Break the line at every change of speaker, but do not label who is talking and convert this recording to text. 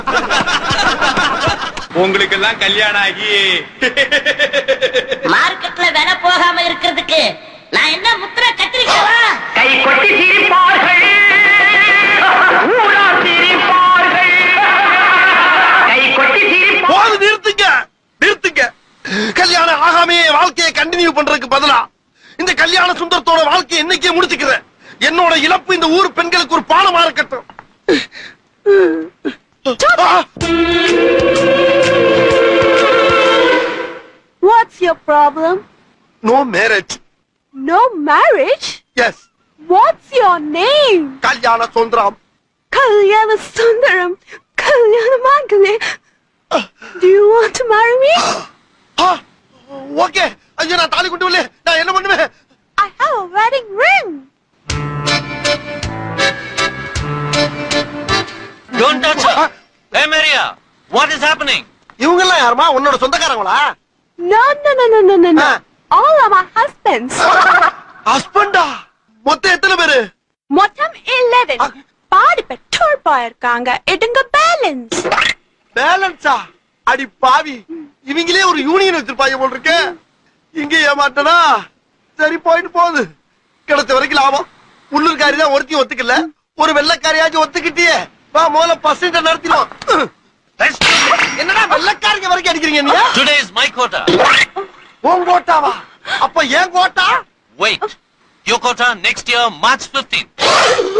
உங்களுக்கு எல்லாம் கல்யாணம் ஆகி
மார்க்கெட்ல விலை போகாம இருக்கிறதுக்கு நான் என்ன முத்திர கத்திரிக்கவா
கை கொட்டி சிரிப்பார்கள் ஊரார் சிரிப்பார்கள் கை கொட்டி சிரிப்பார்கள்
போது நிறுத்துங்க நிறுத்துங்க கல்யாணம் ஆகாமையே வாழ்க்கையை கண்டினியூ பண்றதுக்கு பதிலா இந்த கல்யாண சுந்தரத்தோட வாழ்க்கையை இன்னைக்கே முடிச்சுக்கிறேன் என்னோட இழப்பு இந்த ஊர் பெண்களுக்கு ஒரு பாடமா இருக்கட்டும் ஆ!
What's your problem?
No marriage
No marriage?
Yes
What's your name?
Kalyana Sundaram
Kalyana Sundaram. Kalyana Mangale. Do you want to marry me?
Okay ஐயோ நான் தாலி கொண்டு வரல நான் என்ன பண்ணுவேன்
I have a wedding ring.
Don't touch her. Hey, Maria, what is happening?
இவங்க எல்லாம் யாருமா உன்னோட சொந்தக்காரங்களா
No, no, no, no, no, no, no.
Ah.
All are my husbands.
ஹஸ்பண்டா மொத்தம் எத்தனை பேரு
மொத்தம் 11. பாதி பெற்றோர் போயிருக்காங்க எடுங்க பேலன்ஸ்
பேலன்ஸா அடி பாவி இவங்களே ஒரு யூனியன் வச்சிருப்பாங்க போல் இருக்கு இங்க ஏமாட்டனா சரி போயிட்டு போகுது கிடைச்ச வரைக்கும் லாபம் உள்ளூர்காரி தான் ஒருத்தி ஒத்துக்கல ஒரு வெள்ளக்காரியாச்சும் ஒத்துக்கிட்டியே வா முதல்ல பசங்க நடத்திடும் என்னடா வெள்ளக்காரிங்க வரைக்கும் அடிக்கிறீங்க நீ
Today is my quota.
உன் கோட்டாவா அப்ப ஏன் quota
Wait. Your quota next year, March 15th.